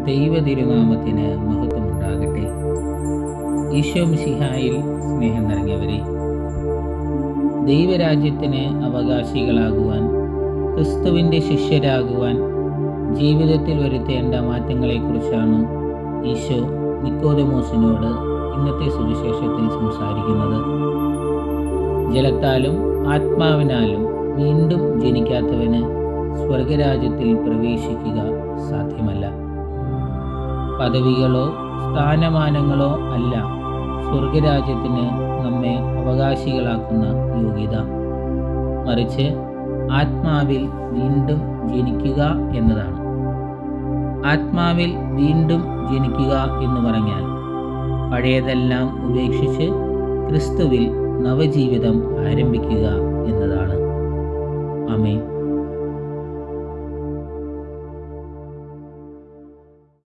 ദൈവ തിരുനാമത്തിന് മഹത്വമുണ്ടാകട്ടെ ഈശോ മിശിഹായിൽ സ്നേഹം നിറഞ്ഞവരെ ദൈവരാജ്യത്തിന് അവകാശികളാകുവാൻ ക്രിസ്തുവിൻ്റെ ശിഷ്യരാകുവാൻ ജീവിതത്തിൽ വരുത്തേണ്ട മാറ്റങ്ങളെക്കുറിച്ചാണ് ഈശോ നിക്കോദമോസിനോട് ഇന്നത്തെ സുവിശേഷത്തിൽ സംസാരിക്കുന്നത് ജലത്താലും ആത്മാവിനാലും വീണ്ടും ജനിക്കാത്തവന് സ്വർഗരാജ്യത്തിൽ പ്രവേശിക്കുക സാധ്യമല്ല പദവികളോ സ്ഥാനമാനങ്ങളോ അല്ല സ്വർഗരാജ്യത്തിന് നമ്മെ അവകാശികളാക്കുന്ന യോഗ്യത മറിച്ച് ആത്മാവിൽ വീണ്ടും ജനിക്കുക എന്നതാണ് ആത്മാവിൽ വീണ്ടും ജനിക്കുക എന്ന് പറഞ്ഞാൽ പഴയതെല്ലാം ഉപേക്ഷിച്ച് ക്രിസ്തുവിൽ നവജീവിതം ആരംഭിക്കുക എന്നതാണ് അമേ